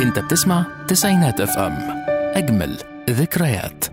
انت بتسمع تسعينات اف ام اجمل ذكريات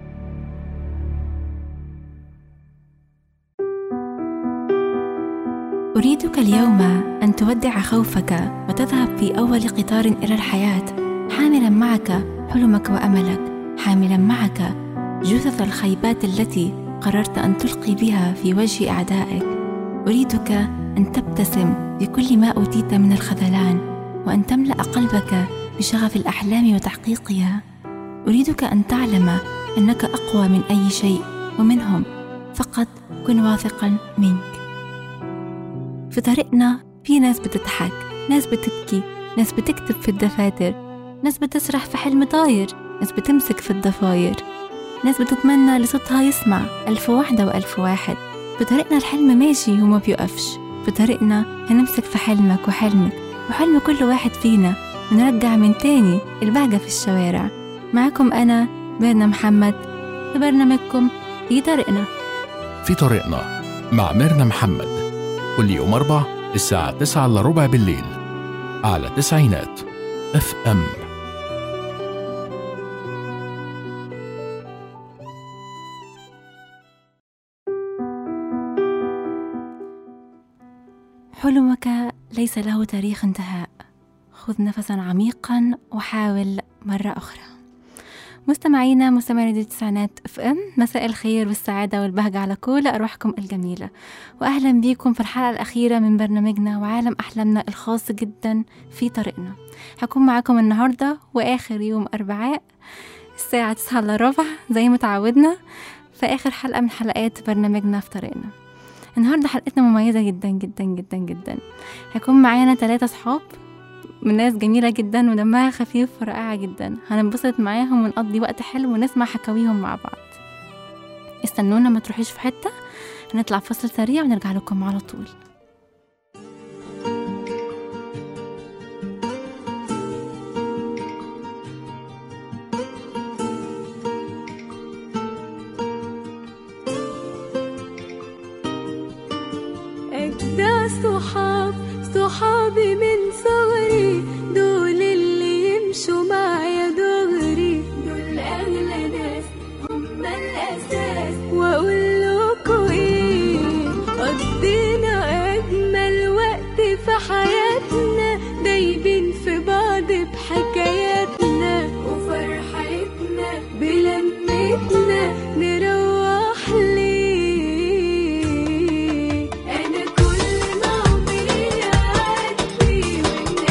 أريدك اليوم أن تودع خوفك وتذهب في أول قطار إلى الحياة حاملا معك حلمك وأملك حاملا معك جثث الخيبات التي قررت أن تلقي بها في وجه أعدائك أريدك أن تبتسم بكل ما أوتيت من الخذلان وأن تملأ قلبك بشغف الأحلام وتحقيقها أريدك أن تعلم أنك أقوى من أي شيء ومنهم فقط كن واثقا منك في طريقنا في ناس بتضحك ناس بتبكي ناس بتكتب في الدفاتر ناس بتسرح في حلم طاير ناس بتمسك في الضفاير ناس بتتمنى لصوتها يسمع ألف واحدة وألف واحد في طريقنا الحلم ماشي وما بيقفش في طريقنا هنمسك في حلمك وحلمك وحلم كل واحد فينا ونرجع من تاني البهجة في الشوارع معكم أنا ميرنا محمد في برنامجكم في طريقنا في طريقنا مع ميرنا محمد كل يوم أربع الساعة تسعة إلا ربع بالليل على تسعينات اف ام حلمك ليس له تاريخ انتهاء خذ نفسا عميقا وحاول مرة أخرى مستمعينا مستمعي راديو التسعينات اف ام مساء الخير والسعادة والبهجة على كل أرواحكم الجميلة وأهلا بيكم في الحلقة الأخيرة من برنامجنا وعالم أحلامنا الخاص جدا في طريقنا هكون معاكم النهاردة وآخر يوم أربعاء الساعة تسعة إلا ربع زي ما تعودنا في آخر حلقة من حلقات برنامجنا في طريقنا النهاردة حلقتنا مميزة جدا جدا جدا جدا هيكون معانا ثلاثة صحاب من ناس جميلة جدا ودمها خفيف ورائعة جدا هننبسط معاهم ونقضي وقت حلو ونسمع حكاويهم مع بعض استنونا ما تروحيش في حتة هنطلع فصل سريع ونرجع لكم على طول أجدع صحاب صحابي من صغري دول اللي يمشوا معايا دغري دول أغلى ناس هم الأساس وأقول لكم إيه قضينا أجمل وقت في حياتنا دايبين في بعض بحكاياتنا وفرحتنا بلمتنا نروح ليه أنا كل ما عمري يعدي وإن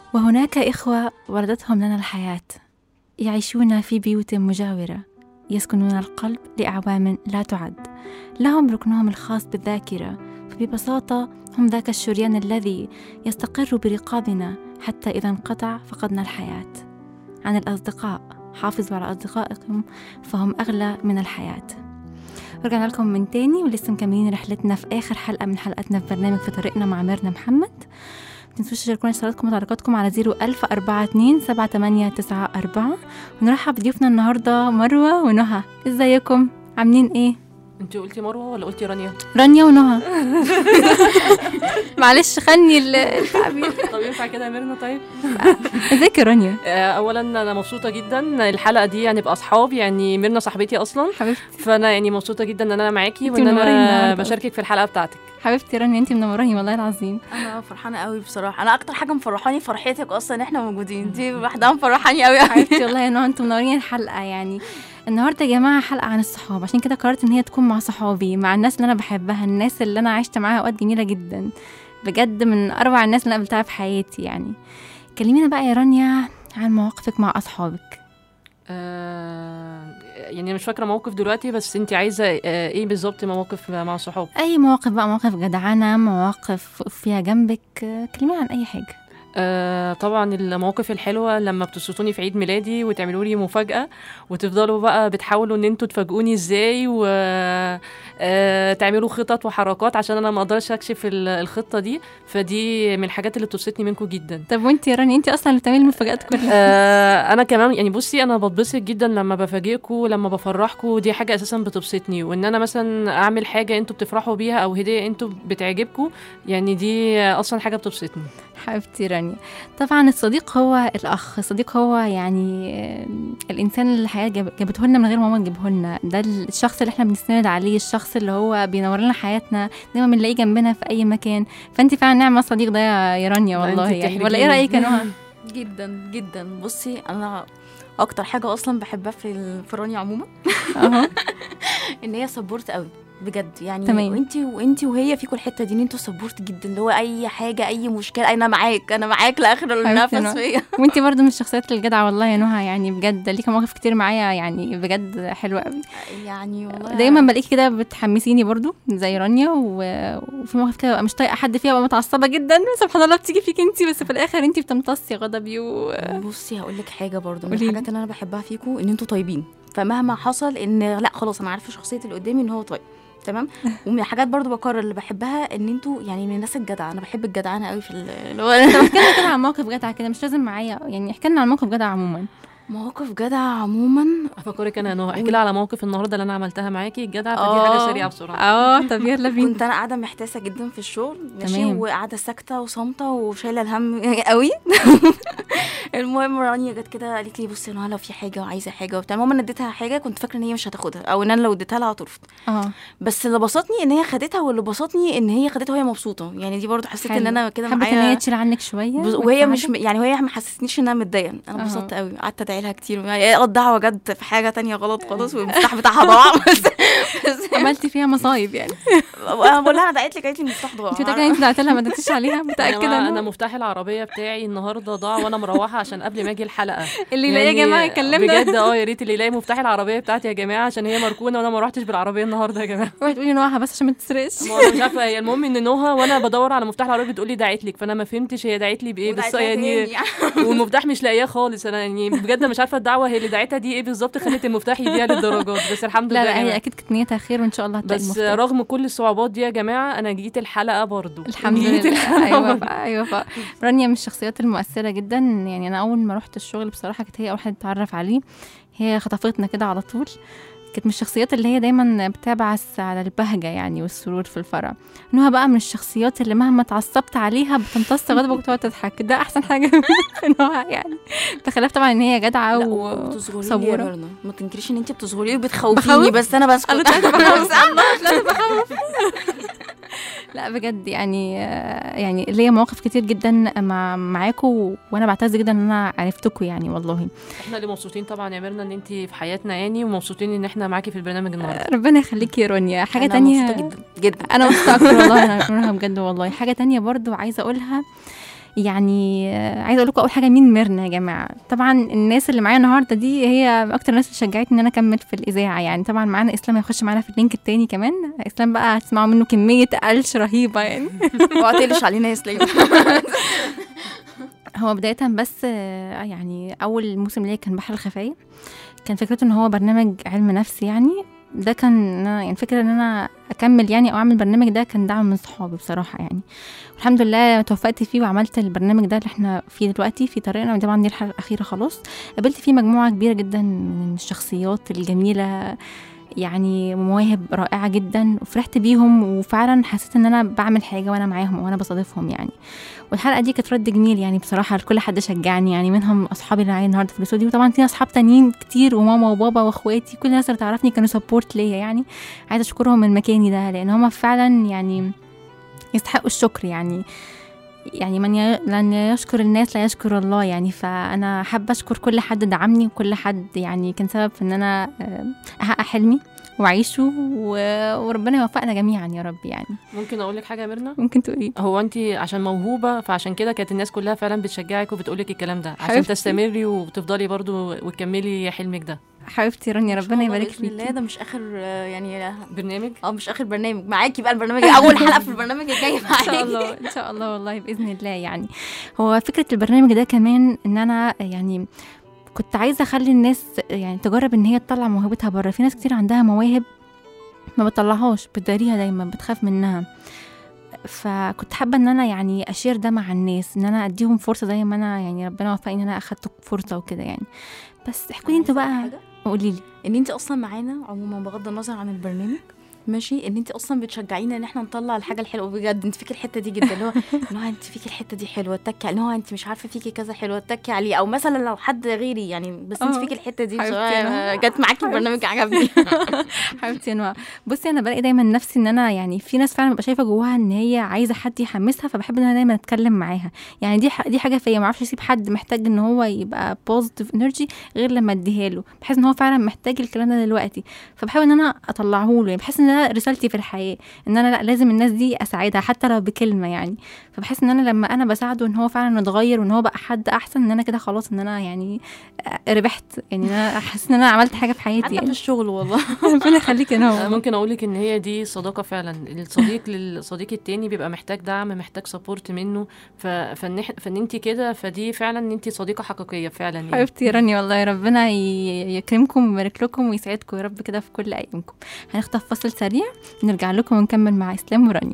وهناك إخوة ولدتهم لنا الحياة يعيشون في بيوت مجاورة يسكنون القلب لأعوام لا تعد لهم ركنهم الخاص بالذاكرة فببساطة هم ذاك الشريان الذي يستقر برقابنا حتى إذا انقطع فقدنا الحياة عن الأصدقاء حافظوا على أصدقائكم فهم أغلى من الحياة رجعنا لكم من تاني ولسه مكملين رحلتنا في آخر حلقة من حلقاتنا في برنامج في طريقنا مع ميرنا محمد متنسوش تشاركونا اشتراكاتكم وتعليقاتكم على 01042 7894 ونرحب بضيوفنا النهاردة مروة ونهى ازيكم عاملين ايه؟ انت قلتي مروه ولا قلتي رانيا رانيا ونهى معلش خلني ال- التعبير طب ينفع كده يا ميرنا طيب ازيك يا رانيا آه، اولا انا مبسوطه جدا الحلقه دي يعني نبقى اصحاب يعني ميرنا صاحبتي اصلا حبيبتي فانا يعني مبسوطه جدا ان انا معاكي انت وان منورين انا النهاردة. بشاركك في الحلقه بتاعتك حبيبتي رانيا انت منوراني والله العظيم انا فرحانه قوي بصراحه انا اكتر حاجه مفرحاني فرحتك اصلا ان احنا موجودين دي لوحدها مفرحاني قوي قوي حبيبتي والله يا نهى انتم منورين الحلقه يعني النهارده يا جماعه حلقه عن الصحاب عشان كده قررت ان هي تكون مع صحابي مع الناس اللي انا بحبها الناس اللي انا عشت معاها اوقات جميله جدا بجد من اروع الناس اللي انا قابلتها في حياتي يعني كلمينا بقى يا رانيا عن مواقفك مع اصحابك آه، يعني مش فاكره موقف دلوقتي بس انت عايزه آه، ايه بالظبط مواقف مع الصحاب اي مواقف بقى مواقف جدعانه مواقف فيها جنبك آه، كلمينا عن اي حاجه آه طبعا المواقف الحلوه لما بتبسطوني في عيد ميلادي وتعملوا لي مفاجاه وتفضلوا بقى بتحاولوا ان انتوا تفاجئوني ازاي و آه تعملوا خطط وحركات عشان انا ما اقدرش اكشف ال- الخطه دي فدي من الحاجات اللي بتبسطني منكم جدا طب وانت يا رانيا انت اصلا اللي بتعملي المفاجآت كلها آه انا كمان يعني بصي انا بتبسط جدا لما بفاجئكم لما بفرحكم دي حاجه اساسا بتبسطني وان انا مثلا اعمل حاجه انتوا بتفرحوا بيها او هديه انتوا بتعجبكم يعني دي اصلا حاجه بتبسطني حبيبتي رانيا طبعا الصديق هو الاخ الصديق هو يعني آه، الانسان اللي الحياه جاب- جابته لنا من غير ما ماما تجيبه لنا ده الشخص اللي احنا بنستند عليه الشخص اللي هو بينور لنا حياتنا دايما بنلاقيه جنبنا في اي مكان فانت فعلا نعمه الصديق ده يا يا رانيا لا، والله انت يعني ولا ايه بتحرجيني. رايك يا نهى جدا جدا بصي انا اكتر حاجه اصلا بحبها في ال- في رانيا عموما اهو ان هي سبورت قوي بجد يعني تمام. وانتي وانتي وهي فيكوا الحته دي ان انتوا سبورت جدا اللي هو اي حاجه اي مشكله انا معاك انا معاك لاخر النفس نهى. فيا وانت برضو من الشخصيات الجدعه والله يا نهى يعني بجد ليكي مواقف كتير معايا يعني بجد حلوه قوي يعني والله دايما بلاقيكي كده بتحمسيني برضو زي رانيا و... وفي مواقف كده ببقى مش طايقه حد فيها ببقى متعصبه جدا سبحان الله بتيجي فيك انت بس في الاخر انت بتمتصي غضبي و... بصي هقول لك حاجه برضو من قوليلي. الحاجات اللي انا بحبها فيكم ان انتوا طيبين فمهما حصل ان لا خلاص انا عارفه شخصيه اللي قدامي ان هو طيب تمام ومن الحاجات برضو بكرر اللي بحبها ان انتوا يعني من الناس الجدعه انا بحب الجدعانه قوي في ال- اللي هو طب احكي لنا كده عن موقف جدع كده مش لازم معايا يعني احكي لنا عن موقف جدع عموما مواقف جدعه عموما افكرك انا يا نهى احكي لها على موقف النهارده اللي انا عملتها معاكي الجدع فدي حاجه آه. سريعه بسرعه اه طب يلا بينا كنت انا قاعده محتاسه جدا في الشغل ماشي تمام. وقاعده ساكته وصامته وشايله الهم قوي المهم رانيا جت كده قالت لي بصي انا لو في حاجه وعايزه حاجه وبتاع المهم انا اديتها حاجه كنت فاكره ان هي مش هتاخدها او ان انا لو اديتها لها هترفض اه بس اللي بسطني ان هي خدتها واللي بسطني ان هي خدتها وهي مبسوطه يعني دي برضو حسيت ان حلو. انا كده حبت ان هي معايا تشيل عنك شويه بز- وهي مش وتساعدك. م- يعني وهي ما حسستنيش ان انا متضايقه انا أها. انبسطت قوي قعدت ادعي لها كتير يعني الدعوه جت في حاجه تانية غلط خالص والمفتاح بتاعها ضاع بس بس عملتي فيها مصايب يعني انا بقول لها انا دعيت لك قالت لي المفتاح ضاع انت متاكده انت دعت لها ما اديتيش عليها يا متاكده جماعة إن انا هو- مفتاح العربيه بتاعي النهارده ضاع وانا مروحه عشان قبل ما اجي الحلقه اللي يلاقيه يا جماعه يكلمنا بجد اه يا ريت اللي يلاقي مفتاح العربيه بتاعتي يا جماعه عشان هي مركونه وانا ما روحتش بالعربيه النهارده يا جماعه اوعي تقولي نوعها بس عشان ما تسرقش ما انا مش عارفه هي المهم ان نوها وانا بدور على مفتاح العربيه بتقول لي دعيت لك فانا ما فهمتش هي دعيت لي بايه بس ودعيت لها يعني تاني. والمفتاح مش لاقياه خالص انا يعني بجد مش عارفه الدعوه هي اللي دعيتها دي ايه بالظبط خلت المفتاح يضيع للدرجات بس الحمد لا لله لا يا هي جماعة. اكيد كانت نيتها خير وان شاء الله هتلاقي بس المفتاح. رغم كل الصعوبات دي يا جماعه انا جيت الحلقه برضو الحمد جيت لله الحلقة ايوه برضو. بقى ايوه بقى رانيا من الشخصيات المؤثره جدا يعني انا اول ما رحت الشغل بصراحه كانت هي اول حد اتعرف عليه هي خطفتنا كده على طول كانت من الشخصيات اللي هي دايما بتبعث على البهجة يعني والسرور في الفرح نهى بقى من الشخصيات اللي مهما اتعصبت عليها بتمتص غضبك وتقعد تضحك ده احسن حاجة في نهى يعني بخلاف طبعا ان هي جدعة لا و- وبتصغري لي يا وصبورة برنا ما تنكريش ان انت بتصغري لي بخوف؟ وبتخوفيني بس انا بسكت انا طلعت بخوف الله طلعت بخوف لا بجد يعني يعني ليا مواقف كتير جدا مع معاكم وانا بعتز جدا ان انا عرفتكم يعني والله احنا اللي مبسوطين طبعا يا ميرنا ان انت في حياتنا يعني ومبسوطين ان احنا معاكي في البرنامج النهارده ربنا يخليكي يا رونيا حاجه أنا تانية مبسوطه جدا جدا انا مبسوطه اكتر والله انا أنا بجد والله حاجه تانية برضو عايزه اقولها يعني آه، عايزه اقول لكم اول حاجه مين ميرنا يا جماعه طبعا الناس اللي معايا النهارده دي هي اكتر الناس اللي شجعتني ان انا اكمل في الاذاعه يعني طبعا معانا اسلام هيخش معانا في اللينك التاني كمان اسلام بقى هتسمعوا منه كميه قلش رهيبه يعني وهتقلش علينا يا سليم هو بداية بس آه، يعني أول موسم ليا كان بحر الخفايا كان فكرته إن هو برنامج علم نفس يعني ده كان إن أنا يعني فكرة إن أنا أكمل يعني أو أعمل برنامج ده كان دعم من صحابي بصراحة يعني والحمد لله توفقت فيه وعملت البرنامج ده اللي احنا فيه دلوقتي في طريقنا طبعا دي الحلقة الأخيرة خلاص قابلت فيه مجموعة كبيرة جدا من الشخصيات الجميلة يعني مواهب رائعة جدا وفرحت بيهم وفعلا حسيت ان انا بعمل حاجة وانا معاهم وانا بستضيفهم يعني والحلقة دي كانت رد جميل يعني بصراحة لكل حد شجعني يعني منهم اصحابي اللي معايا النهارده في الاستوديو وطبعا في اصحاب تانيين كتير وماما وبابا واخواتي كل الناس اللي تعرفني كانوا سبورت ليا يعني عايزة اشكرهم من مكاني ده لان هما فعلا يعني يستحقوا الشكر يعني يعني من ي... لن يشكر الناس لا يشكر الله يعني فانا حابه اشكر كل حد دعمني وكل حد يعني كان سبب في ان انا آه، احقق حلمي واعيشه و... وربنا يوفقنا جميعا يا رب يعني ممكن اقول لك حاجه يا ميرنا ممكن تقولي هو انت عشان موهوبه فعشان كده كانت الناس كلها فعلا بتشجعك وبتقولك الكلام ده عشان حبيبتي. تستمري وتفضلي برضو وتكملي حلمك ده حبيبتي رانيا ربنا يبارك بإذن الله فيكي ده مش اخر آه، يعني برنامج اه مش اخر برنامج معاكي بقى البرنامج اول حلقه في البرنامج الجاي ان شاء معاكي الله ان شاء الله والله باذن الله يعني هو فكره البرنامج ده كمان ان انا يعني كنت عايزه اخلي الناس يعني تجرب ان هي تطلع موهبتها بره في ناس كتير عندها مواهب ما بتطلعهاش بتداريها دايما بتخاف منها فكنت حابه ان انا يعني اشير ده مع الناس ان انا اديهم فرصه زي ما انا يعني ربنا وفقني ان انا اخدت فرصه وكده يعني بس احكوا لي انتوا بقى قولي لي ان انت اصلا معانا عموما بغض النظر عن البرنامج ماشي ان انت اصلا بتشجعينا ان احنا نطلع الحاجه الحلوه بجد انت فيكي الحته دي جدا اللي هو اللي هو انت فيكي الحته دي حلوه اتكي اللي هو انت مش عارفه فيكي كذا حلوه اتكي عليه او مثلا لو حد غيري يعني بس انت اه. فيكي الحته دي حبيبتي بصراحة أنا. جت معاكي البرنامج عجبني حبيبتي انواع بصي انا بلاقي دايما نفسي ان انا يعني في ناس فعلا ببقى شايفه جواها ان هي عايزه حد يحمسها فبحب ان انا دايما اتكلم معاها يعني دي ح- دي حاجه فيا ما اعرفش اسيب حد محتاج ان هو يبقى بوزيتيف انرجي غير لما اديها له بحس ان هو فعلا محتاج الكلام ده دلوقتي فبحاول ان انا اطلعه له يعني بحس ان ده رسالتي في الحياه ان انا لا لازم الناس دي اساعدها حتى لو بكلمه يعني فبحس ان انا لما انا بساعده ان هو فعلا يتغير وان هو بقى حد احسن ان انا كده خلاص ان انا يعني آه، ربحت يعني إن انا احس ان انا عملت حاجه في حياتي حتى في يعني الشغل والله ربنا يخليك يا أنا نور ممكن اقول لك ان هي دي صداقه فعلا الصديق للصديق التاني بيبقى محتاج دعم محتاج سبورت منه ف... فان إح- فان انت كده فدي فعلا ان انت صديقه حقيقيه فعلا يعني حبيبتي يا رانيا والله ربنا ي- يكرمكم ويبارك لكم ويسعدكم يا رب كده في كل ايامكم هنخطف فصل سريع نرجع لكم ونكمل مع اسلام ورانيا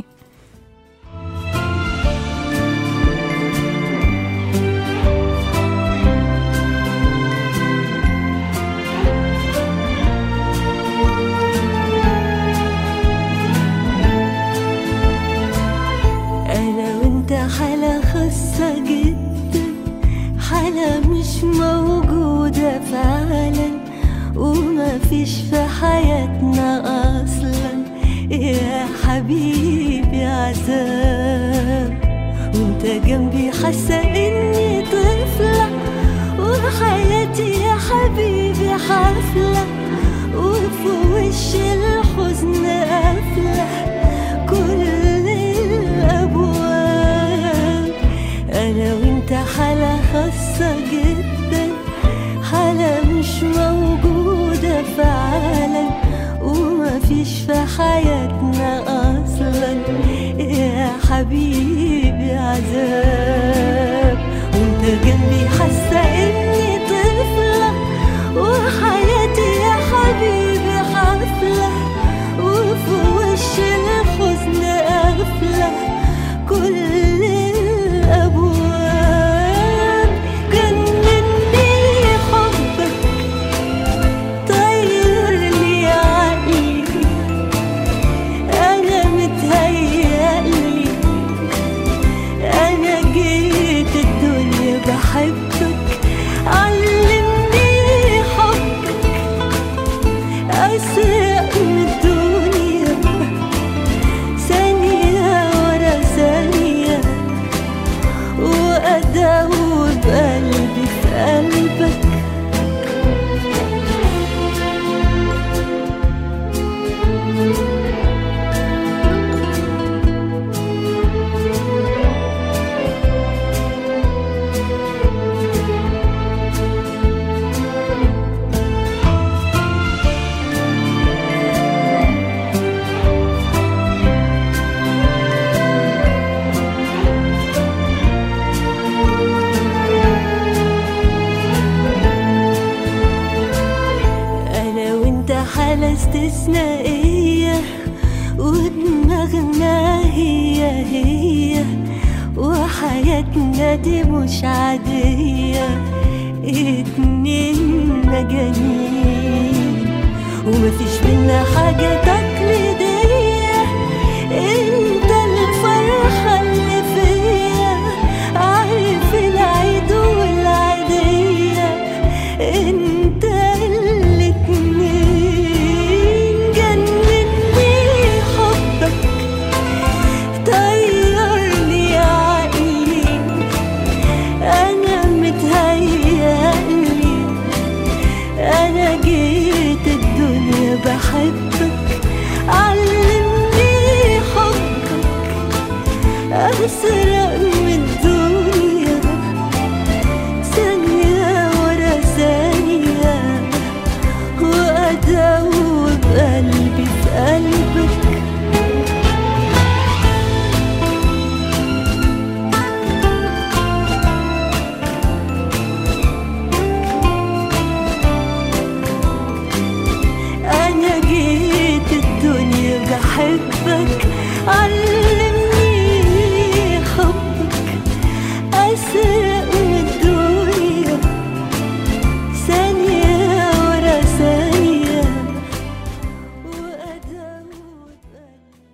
أنا وأنت حالة خاصة جدا حالة مش موجودة فعلا وما فيش في حياتنا أصلا يا حبيبي عذاب وانت جنبي حاسة إني طفلة وحياتي يا حبيبي حفلة وفي وش الحزن قافلة كل الأبواب أنا وأنت حالة خاصة جدا حالة مش موجودة فعلا وما فيش في حياتنا أصلا يا حبيبي عذاب حالة استثنائية ودماغنا هي هي وحياتنا دي مش عادية اتنين مجانين ومفيش بينا حاجة تقليدية انت الفرحة اللي فيا عارف العيد والعيدية انت الاتنين جنني حبك طيرني عقلي انا متهيألي انا جيت الدنيا بحبك علمني حبك اسرق من الدنيا ثانية ورا ثانية وأدوب قلبي في قلبك أنا جيت الدنيا بحبك علمني حبك أسرق من الدنيا ثانية ورا ثانية وأدوب قلبي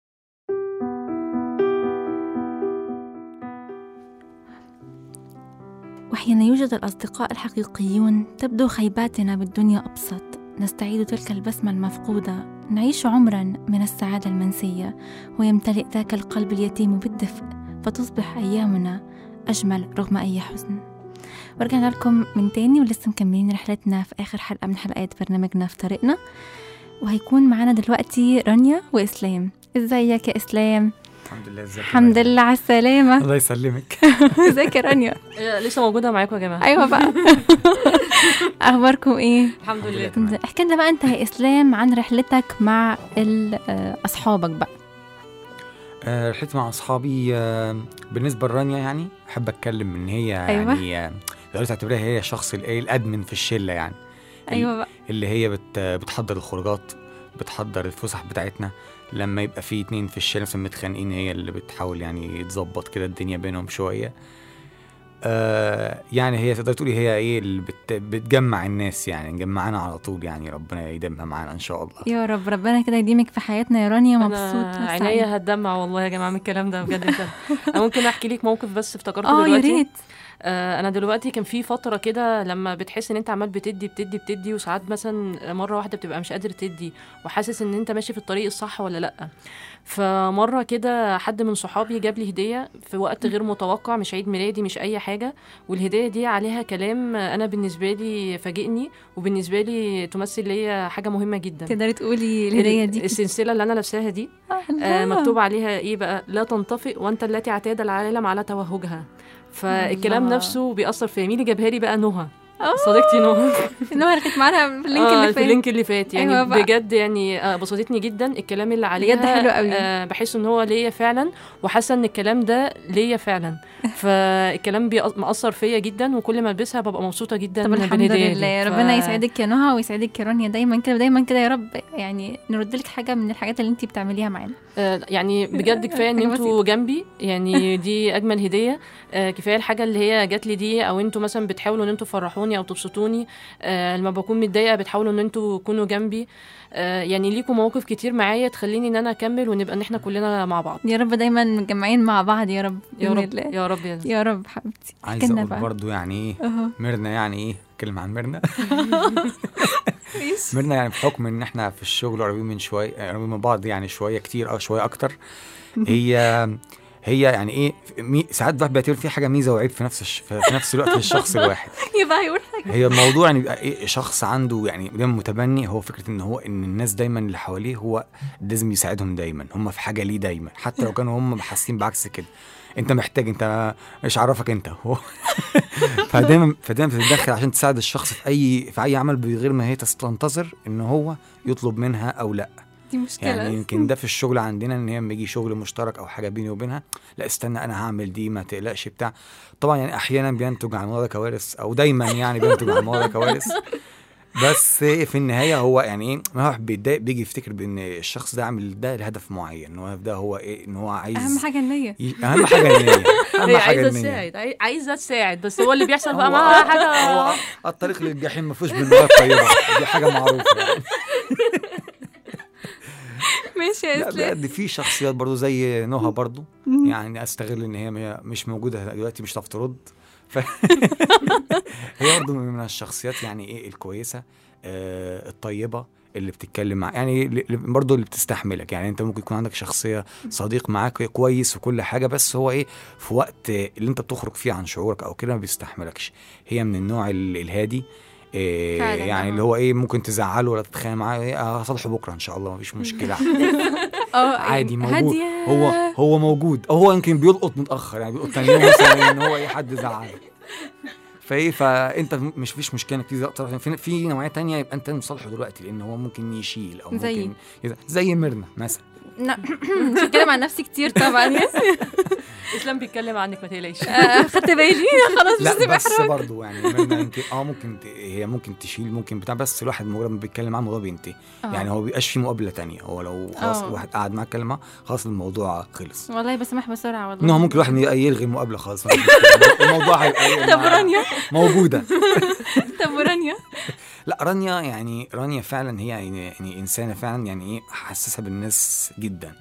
وحين يوجد الأصدقاء الحقيقيون تبدو خيباتنا بالدنيا أبسط نستعيد تلك البسمة المفقودة نعيش عمرا من السعادة المنسية ويمتلئ ذاك القلب اليتيم بالدفء فتصبح أيامنا أجمل رغم أي حزن ورجعنا لكم من تاني ولسه مكملين رحلتنا في آخر حلقة من حلقات برنامجنا في طريقنا وهيكون معانا دلوقتي رانيا وإسلام ازيك يا إسلام الحمد لله ازيك يا الحمد مريم؟ لله على السلامة الله يسلمك ازيك يا رانيا آه، لسه موجوده معاكم يا جماعه أيوة بقى أخباركم إيه؟ الحمد لله الحمد لله. احكي لنا بقى انت يا اسلام عن رحلتك مع ال- آه، اصحابك بقى آه، رحلتي مع اصحابي آه، بالنسبه لرانيا يعني احب اتكلم ان هي أيوة. يعني آه، تقدري تعتبريها هي الشخص ال- إيه الادمن في الشله يعني ايوه بقى اللي هي بت بتحضر الخروجات بتحضر الفسح بتاعتنا لما يبقى في اتنين في الشله مثلا متخانقين هي اللي بتحاول يعني تظبط كده الدنيا بينهم شويه آه يعني هي تقدر تقولي هي ايه اللي بت بتجمع الناس يعني مجمعانا على طول يعني ربنا يديمها معانا ان شاء الله يا رب ربنا كده يديمك في حياتنا يا رانيا انا مبسوط عينيا هتدمع والله يا جماعه من الكلام ده بجد بجد انا ممكن احكي لك موقف بس افتكرته اه يا دلوقتي ريت آه، انا دلوقتي كان في فتره كده لما بتحس ان انت عمال بتدي بتدي بتدي وساعات مثلا مره واحده بتبقى مش قادر تدي وحاسس ان انت ماشي في الطريق الصح ولا لا فمره كده حد من صحابي جاب لي هديه في وقت غير متوقع مش عيد ميلادي مش اي حاجه والهديه دي عليها كلام انا بالنسبه لي فاجئني وبالنسبه لي تمثل ليا حاجه مهمه جدا تقدري تقولي الهديه دي السلسله اللي انا لابساها دي الله. آه مكتوب عليها ايه بقى لا تنطفئ وانت التي اعتاد العالم على توهجها فالكلام الله. نفسه بيأثر فيا مين اللي جابها لي بقى نهى آه. صديقتي نهى انما اللي كانت معانا في اللينك آه، اللي في فات اللينك اللي فات يعني أيوة بقى. بجد يعني آه بسطتني جدا الكلام اللي عليها بجد حلو قوي. آه بحس ان هو ليا فعلا وحاسه ان الكلام ده ليا فعلا فالكلام بيأ- مأثر فيا جدا وكل ما البسها ببقى مبسوطه جدا طب الحمد بالهدية دي. لله ف- ربنا يسعدك يا نهى ويسعدك يا رانيا دايما كده دايما كده يا رب يعني نرد لك حاجه من الحاجات اللي انت بتعمليها معانا آه، يعني بجد كفايه ان حاجة انتوا جنبي يعني دي اجمل هديه آه، كفايه الحاجه اللي هي جات لي دي او انتوا مثلا بتحاولوا ان انتوا تفرحوني او تبسطوني آه، لما بكون متضايقه بتحاولوا ان انتوا تكونوا جنبي آه، يعني ليكوا مواقف كتير معايا تخليني ان انا اكمل ونبقى ان احنا كلنا مع بعض يا رب دايما متجمعين مع بعض يا رب يا بإذن رب الله. يا رب يا يا رب حبيبتي عايز احكي لنا اقول بقى. برضو يعني ايه اهو ميرنا يعني ايه اتكلم عن ميرنا ميرنا يعني بحكم ان احنا في الشغل قريبين من شويه قريبين من بعض يعني شويه كتير او شويه اكتر هي هي يعني ايه مي ساعات بقى بيعتبر في حاجه ميزه وعيب في نفس الش... في نفس الوقت للشخص الواحد يبقى هيقول حاجه هي الموضوع يعني بيبقى ايه شخص عنده يعني دايما متبني هو فكره ان هو ان الناس دايما اللي حواليه هو لازم يساعدهم دايما هم في حاجه ليه دايما حتى لو كانوا هم حاسين بعكس كده انت محتاج انت مش عرفك انت هو فدايما فدايما بتتدخل عشان تساعد الشخص في اي في اي عمل بغير ما هي تنتظر ان هو يطلب منها او لا دي مشكله يعني يمكن ده في الشغل عندنا ان هي لما يجي شغل مشترك او حاجه بيني وبينها لا استنى انا هعمل دي ما تقلقش بتاع طبعا يعني احيانا بينتج عن الموضوع ده كوارث او دايما يعني بينتج عن الموضوع ده كوارث بس في النهايه هو يعني ايه ما هو بيتضايق بيجي يفتكر بان الشخص ده عامل ده لهدف معين ان هو ده هو ايه ان هو عايز اهم حاجه النيه ي- اهم حاجه النيه اهم هي حاجه عايزه النيه تساعد عاي- عايزه تساعد بس هو اللي بيحصل بقى هو- معاها حاجه هو الطريق للجحيم ما فيهوش بالنهايه طيبه دي حاجه معروفه يعني. ماشي يا لا اسلام بجد في شخصيات برضو زي نهى برضو يعني استغل ان هي م- مش موجوده دلوقتي مش هتعرف ترد ف... هي برضو من الشخصيات يعني ايه الكويسه آه الطيبه اللي بتتكلم مع يعني اللي- اللي- برضو اللي بتستحملك يعني انت ممكن يكون عندك شخصيه صديق معاك كويس وكل حاجه بس هو ايه في وقت اللي انت بتخرج فيه عن شعورك او كده ما بيستحملكش هي من النوع ال- الهادي إيه فعلا، يعني آه. اللي هو ايه ممكن تزعله ولا تتخانق معاه إيه هصالحه بكره ان شاء الله مفيش مشكله اه عادي موجود هادية. هو هو موجود هو يمكن بيلقط متاخر يعني بيلقط تاني يوم مثلا ان هو اي حد زعله فايه فانت م- مش فيش مشكله انك تيجي تقطع- في في نوعيه تانية يبقى انت مصالحه دلوقتي لان هو ممكن يشيل او زي؟ ممكن يز- زي ميرنا مثلا لا مش هتكلم عن نفسي كتير طبعا اسلام بيتكلم عنك ما تقلقيش آه، خدت بالي خلاص مش لا هسيب بس احرج برضه يعني ميرنا يمكن اه ممكن ت... هي ممكن تشيل ممكن بتاع بس الواحد مجرد ما بيتكلم معاه الموضوع بينتهي آه. يعني هو بيبقاش فيه مقابله تانية هو لو خلاص آه. الواحد قعد معاه اتكلم معاه خلاص الموضوع خلص والله بسمح بسرعه والله ان هو ممكن الواحد يلغي المقابله خالص مفيش مشكلة. الموضوع هيبقى إيه، طب مع- رانيا موجوده طب ورانيا لا رانيا يعني رانيا فعلا هي يعني, يعني انسانه فعلا يعني ايه حساسه بالناس جدا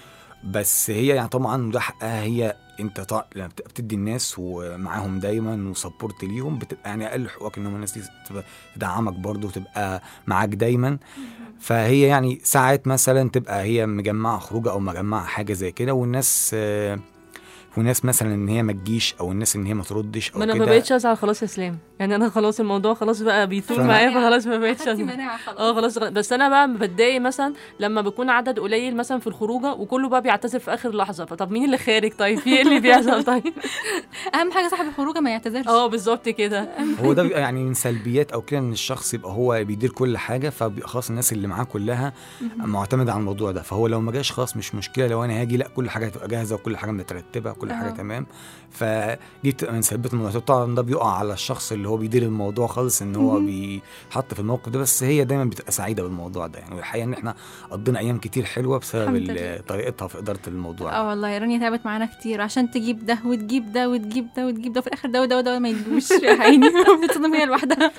بس هي يعني طبعا ده حقها هي انت طبعا لما بت- بتدي الناس ومعاهم دايما وسبورت ليهم بتبقى يعني اقل حقوقك ان هم الناس دي تبقى تدعمك برضه وتبقى معاك دايما فهي يعني ساعات مثلا تبقى هي مجمعه خروجه او مجمعه حاجه زي كده والناس آه، والناس مثلا ان هي ما تجيش او الناس ان هي ما تردش او ما انا كده ما بقتش ازعل خلاص يا اسلام يعني انا خلاص الموضوع خلاص بقى بيثور فأنا- معايا فخلاص ما بقتش خدتي ازعل مناعه خلاص اه خلاص غ- بس انا بقى بتضايق مثلا لما بيكون عدد قليل مثلا في الخروجه وكله بقى بيعتذر في اخر لحظه فطب مين اللي خارج طيب في ايه اللي بيحصل طيب اهم حاجه صاحب الخروجه ما يعتذرش اه بالظبط كده هو ده بيبقى يعني من سلبيات او كده ان الشخص يبقى هو بيدير كل حاجه فبيبقى خلاص الناس اللي معاه كلها معتمده على الموضوع ده فهو لو ما جاش خلاص مش مشكله لو انا هاجي لا كل حاجه هتبقى جاهزه وكل حاجه مترتبه كل حاجه أها. تمام فدي بتبقى من سلبيات الموضوع طبعا ده بيقع على الشخص اللي هو بيدير الموضوع خالص ان هو بيحط في الموقف ده بس هي دايما بتبقى سعيده بالموضوع ده يعني والحقيقه ان احنا قضينا ايام كتير حلوه بسبب الحمد ال- لله. طريقتها في اداره الموضوع ده اه والله رانيا تعبت معانا كتير عشان تجيب ده وتجيب ده وتجيب ده وتجيب ده وفي الاخر ده وده وده ما يجوش يا عيني بتصدم هي لوحدها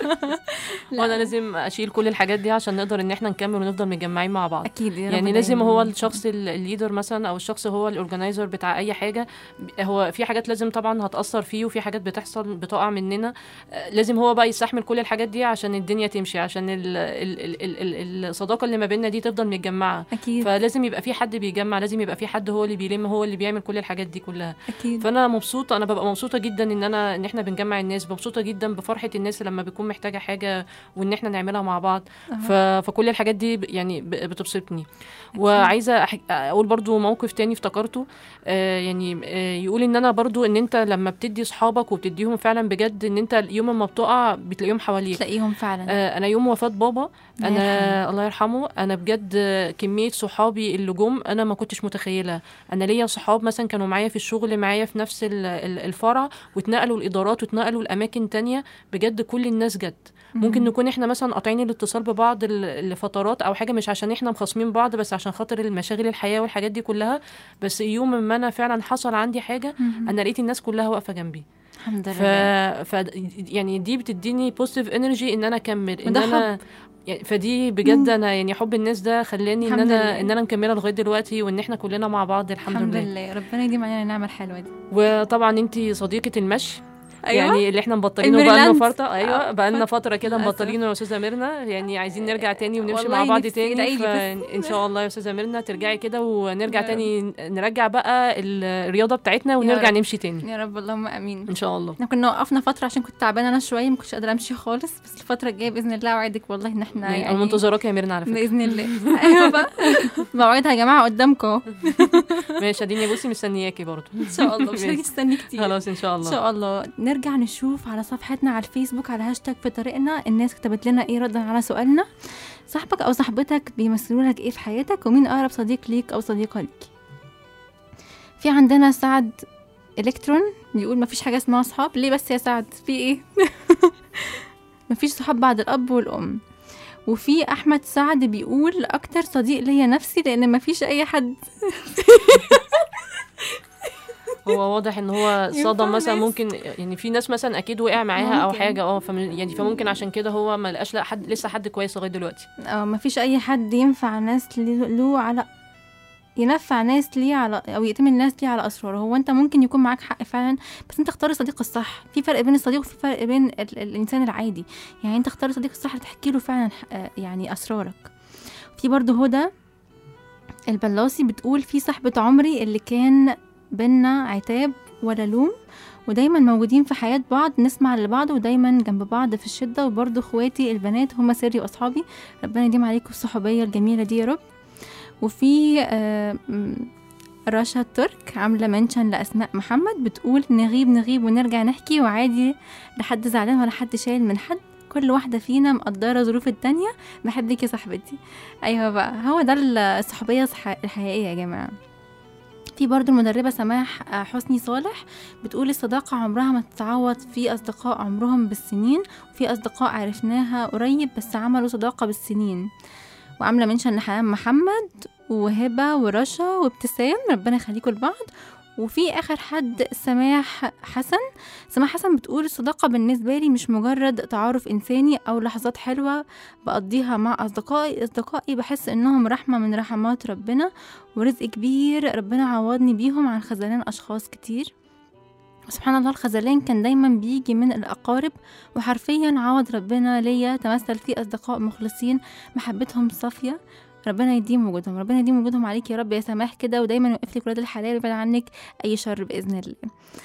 وانا لازم اشيل كل الحاجات دي عشان نقدر ان احنا نكمل ونفضل متجمعين مع بعض اكيد يا رب يعني لازم دايماً. هو الشخص ال- الليدر مثلا او الشخص هو الاورجنايزر بتاع اي حاجه ب- هو في حاجات لازم طبعا هتاثر فيه وفي حاجات بتحصل بتقع مننا آه، لازم هو بقى يستحمل كل الحاجات دي عشان الدنيا تمشي عشان ال ال ال ال ال الصداقه اللي ما بيننا دي تفضل متجمعه اكيد فلازم يبقى في حد بيجمع لازم يبقى في حد هو اللي بيلم هو اللي بيعمل كل الحاجات دي كلها اكيد فانا مبسوطه انا ببقى مبسوطه جدا ان انا ان احنا بنجمع الناس مبسوطه جدا بفرحه الناس لما بتكون محتاجه حاجه وان احنا نعملها مع بعض ف... فكل الحاجات دي ب- يعني ب- بتبسطني وعايزه أح... اقول برضو موقف تاني افتكرته آه يعني آه يقول ان انا برضو ان انت لما بتدي صحابك وبتديهم فعلا بجد ان انت يوم ما بتقع بتلاقيهم حواليك تلاقيهم فعلا آه، انا يوم وفاه بابا الله انا يرحمه. الله يرحمه انا بجد آه، كميه صحابي اللي جم انا ما كنتش متخيله انا ليا صحاب مثلا كانوا معايا في الشغل معايا في نفس ال- ال- الفرع واتنقلوا الادارات واتنقلوا لاماكن تانية بجد كل الناس جت ممكن نكون احنا مثلا قاطعين الاتصال ببعض ل- لفترات او حاجه مش عشان احنا مخاصمين بعض بس عشان خاطر المشاغل الحياه والحاجات دي كلها بس يوم ما انا فعلا حصل عندي حاجه انا لقيت الناس كلها واقفه جنبي الحمد ف... لله ف يعني دي بتديني بوزيتيف انرجي ان انا اكمل ان وده انا يعني فدي بجد انا يعني حب الناس ده خلاني ان الحمد انا لله. ان انا مكمله لغايه دلوقتي وان احنا كلنا مع بعض الحمد, الحمد لله. لله ربنا يديم علينا النعمه الحلوه دي وطبعا انت صديقه المشي أيوة. يعني اللي احنا مبطلينه بقى الميريلاند. لنا فتره ايوه آه، بقى لنا فترة. فتره كده للأسف. مبطلينه يا استاذه ميرنا يعني عايزين نرجع تاني ونمشي والله مع بعض نفسي تاني ادعي لي بس. فان شاء الله يا استاذه ميرنا ترجعي كده ونرجع يا رب. تاني نرجع بقى الرياضه بتاعتنا ونرجع رب. نمشي تاني يا رب اللهم امين ان شاء الله احنا كنا وقفنا فتره عشان كنت تعبانه انا شويه ما كنتش قادره امشي خالص بس الفتره الجايه باذن الله اوعدك والله ان احنا يعني يعني منتظراك يا ميرنا على فكره باذن الله ايوه بقى موعدها يا جماعه قدامكم اهو ماشي اديني بصي مستنياكي برضو ان شاء الله مش ماشي. هتيجي تستني كتير خلاص ان شاء ان الله شاء الله نرجع نشوف على صفحتنا على الفيسبوك على هاشتاج في طريقنا الناس كتبت لنا ايه ردا على سؤالنا صاحبك او صاحبتك بيمثلوا لك ايه في حياتك ومين اقرب صديق ليك او صديقه ليك في عندنا سعد الكترون بيقول مفيش حاجه اسمها اصحاب ليه بس يا سعد في ايه مفيش مفيش صحاب بعد الأب والأم وفي أحمد سعد بيقول أكتر صديق ليا نفسي لأن مفيش أي حد هو واضح ان هو ينفع صدم مثلا ناس. ممكن يعني في ناس مثلا اكيد وقع معاها او ممكن. حاجه اه فم يعني فممكن عشان كده هو ما لقاش لا حد لسه حد كويس لغايه دلوقتي اه مفيش اي حد ينفع ناس ليه- له على ينفع ناس ليه على او يأتمن الناس ليه على اسراره هو انت ممكن يكون معاك حق فعلا بس انت اختار الصديق الصح في فرق بين الصديق وفي فرق بين ال- ال- الانسان العادي يعني انت اختار الصديق الصح اللي تحكي له فعلا آه، يعني اسرارك في برضه هدى البلاصي بتقول في صاحبة عمري اللي كان بينا عتاب ولا لوم ودايما موجودين في حياة بعض نسمع لبعض ودايما جنب بعض في الشدة وبرضه اخواتي البنات هما سري واصحابي ربنا يديم عليكم الصحوبية الجميلة دي يا رب وفي آه، م، رشا الترك عاملة منشن لأسماء محمد بتقول نغيب نغيب ونرجع نحكي وعادي لا حد زعلان ولا حد شايل من حد كل واحدة فينا مقدرة ظروف التانية بحبك يا صاحبتي أيوة بقى هو ده الصحوبية الصح- الحقيقية يا جماعة في برضو المدربة سماح آه، حسني صالح بتقول الصداقة عمرها ما تتعوض في أصدقاء عمرهم بالسنين وفي أصدقاء عرفناها قريب بس عملوا صداقة بالسنين وعاملة منشن لحنان محمد وهبة ورشا وابتسام ربنا يخليكم لبعض وفي آخر حد سماح حسن سماح حسن بتقول الصداقة بالنسبة لي مش مجرد تعارف إنساني أو لحظات حلوة بقضيها مع أصدقائي أصدقائي بحس إنهم رحمة من رحمات ربنا ورزق كبير ربنا عوضني بيهم عن خذلان أشخاص كتير سبحان الله الخذلان كان دايما بيجي من الأقارب وحرفيا عوض ربنا ليا تمثل في أصدقاء مخلصين محبتهم صافية ربنا يديم وجودهم ربنا يديم وجودهم عليك يا رب يا سماح كده ودايما يوقف لك ولاد الحلال ويبعد عنك أي شر بإذن الله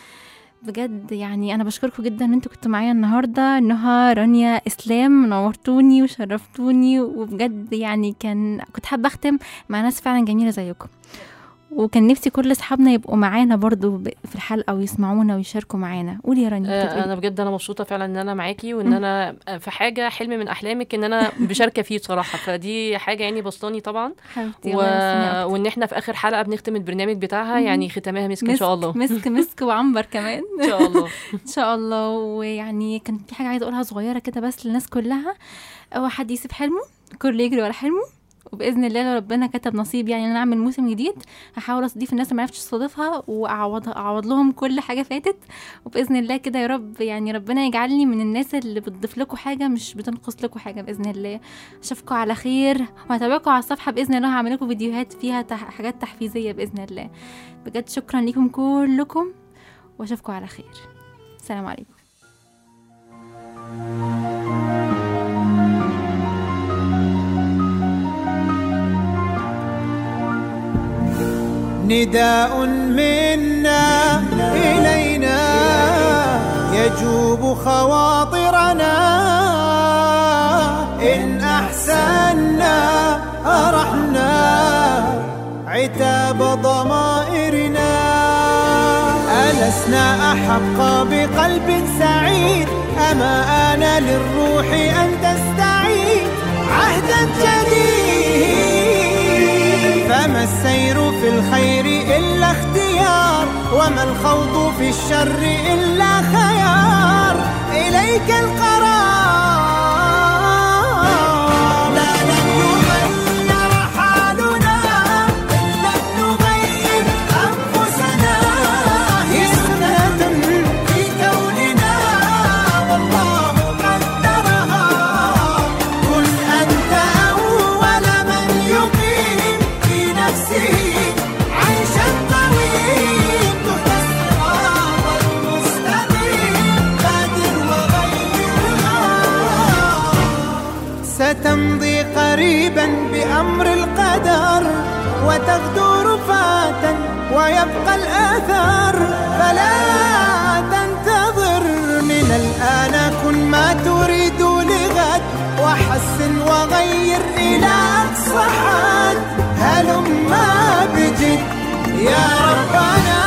بجد يعني انا بشكركم جدا ان انتوا كنتوا معايا النهارده نهى رانيا اسلام نورتوني وشرفتوني وبجد يعني كان كنت حابه اختم مع ناس فعلا جميله زيكم وكان نفسي كل اصحابنا يبقوا معانا برضو ب- في الحلقه ويسمعونا ويشاركوا معانا قولي يا رانيا كنت آه، بتقولي. انا بجد انا مبسوطه فعلا ان انا معاكي وان مم. انا في حاجه حلم من احلامك ان انا بشاركه فيه بصراحه فدي حاجه يعني بسطاني طبعا حبيبتي و... الله يسلمك أكتر. وان احنا في اخر حلقه بنختم البرنامج بتاعها مم. يعني ختامها مسك ان شاء الله مسك مسك وعنبر كمان ان شاء الله ان شاء الله ويعني كان في حاجه عايزه اقولها صغيره كده بس للناس كلها هو حد يسيب حلمه الكل يجري ورا حلمه وباذن الله لو ربنا كتب نصيب يعني ان انا اعمل موسم جديد هحاول استضيف الناس اللي ما عرفتش استضيفها واعوضها اعوض لهم كل حاجه فاتت وباذن الله كده يا رب يعني ربنا يجعلني من الناس اللي بتضيف لكم حاجه مش بتنقص لكم حاجه باذن الله اشوفكم على خير وهتابعكم على الصفحه باذن الله هعمل لكم فيديوهات فيها تح- حاجات تحفيزيه باذن الله بجد شكرا لكم كلكم واشوفكم على خير السلام عليكم نداء منا إلينا يجوب خواطرنا إن أحسنا أرحنا عتاب ضمائرنا ألسنا أحق بقلب سعيد أما آن للروح أن تستعيد عهدا جديد فما السير في الخير إلا اختيار وما الخوض في الشر إلا خيار إليك القرار لا لن يغير حالنا إن لم نغير أنفسنا هي سنة في كوننا والله قدرها كن أنت أول من يقيم في نفسه عيشا طويل تحت الصراط المستقيم بادر وغيرها ستمضي قريبا بأمر القدر وتغدو رفاتا ويبقى الآثار فلا تنتظر من الآن كن ما تريد لغد وحسن وغير إلى أقصى حد هلما بجد يا ربنا